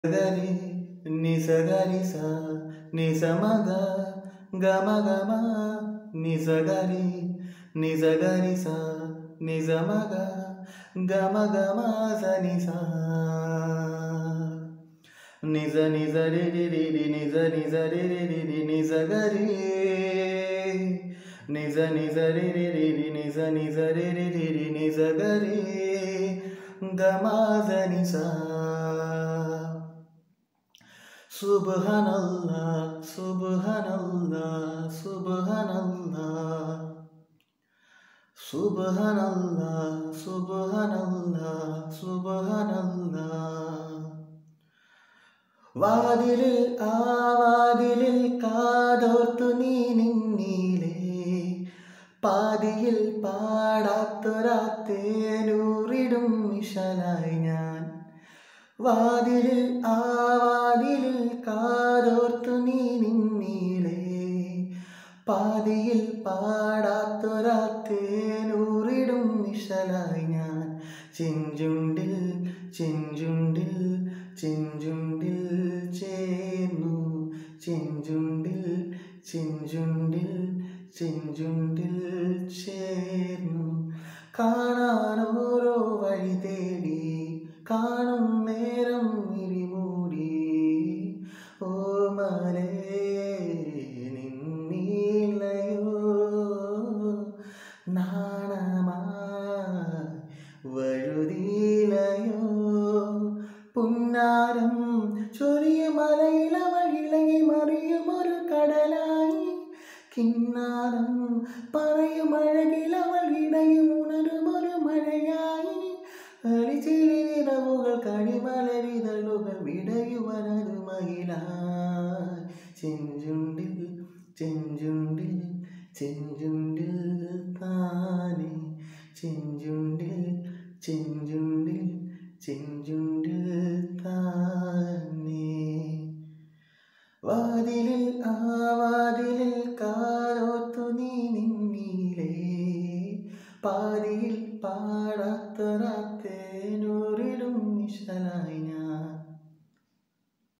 ഗരി നിസഗരി സ നിസമഗ ഗമ ഗമ നിസഗരി നിസഗരി സ നിസമഗ ഗമ ഗമ സ നിസ നിസ നിസ രി രി രി രി നിസ നിസ രി രി രി രി നിസ ഗരി നിസ നിസ രി രി രി രി നിസ നിസ രി രി രി രി നിസ ഗരി ഗമ സ നിസ സുബ്ഹാനല്ലാ സുബ്ഹാനല്ലാ സുബ്ഹാനല്ലാ സുബ്ഹാനല്ലാ സുബ്ഹാനല്ലാ സുബ്ഹാനല്ലാ വാതിലിൽ ആ വാതിലിൽ കാതോർത്തു നീ നിന്നീലേ പാതിയിൽ പാടാത്തൊരാത്തേനൂറിടും മിഷലായി ഞാൻ വാതിലിൽ ആ വാതിലിൽ കാതോർത്തു നീ നിന്നീലേ പാതിയിൽ പാടാത്തൊരാത്തേനൂറിടും മിഷലായി ഞാൻ ചെഞ്ചുണ്ടിൽ ചെഞ്ചുണ്ടിൽ ചെഞ്ചുണ്ടിൽ ചേർന്നു ചെഞ്ചുണ്ടിൽ ചെഞ്ചുണ്ടിൽ ചെഞ്ചുണ്ടിൽ ചേർന്നു കാണാൻ ഓരോ വഴി തേടി കാണും നേരം ഇരിമൂടി ഓമലേ നിന്നീലയോ നാണമായി വഴുതിയിലയോ പുന്നാരം ചൊരിയ മലയിലവൾ ഇളകി മറിയും ഒരു കടലായി കിന്നാരം പറയും അഴകിലവൾ ഇടയും ഉണരും ഒരു മഴയായി അടിച്ചിരിവുകൾ കണിമലരിതളുകൾ വിടയുവനതു മയിലായി ചെഞ്ചുണ്ടിൽ ചെഞ്ചുണ്ടിൽ ചെഞ്ചുണ്ടിൽ താനെ ചെഞ്ചുണ്ടിൽ ചെഞ്ചുണ്ടിൽ ചെഞ്ചുണ്ടിൽ താനെ വാതിലിൽ ആ വാതിലിൽ കാരോത്തു നീ നിന്നീലേ പാതിയിൽ പാടാത്തൊരാ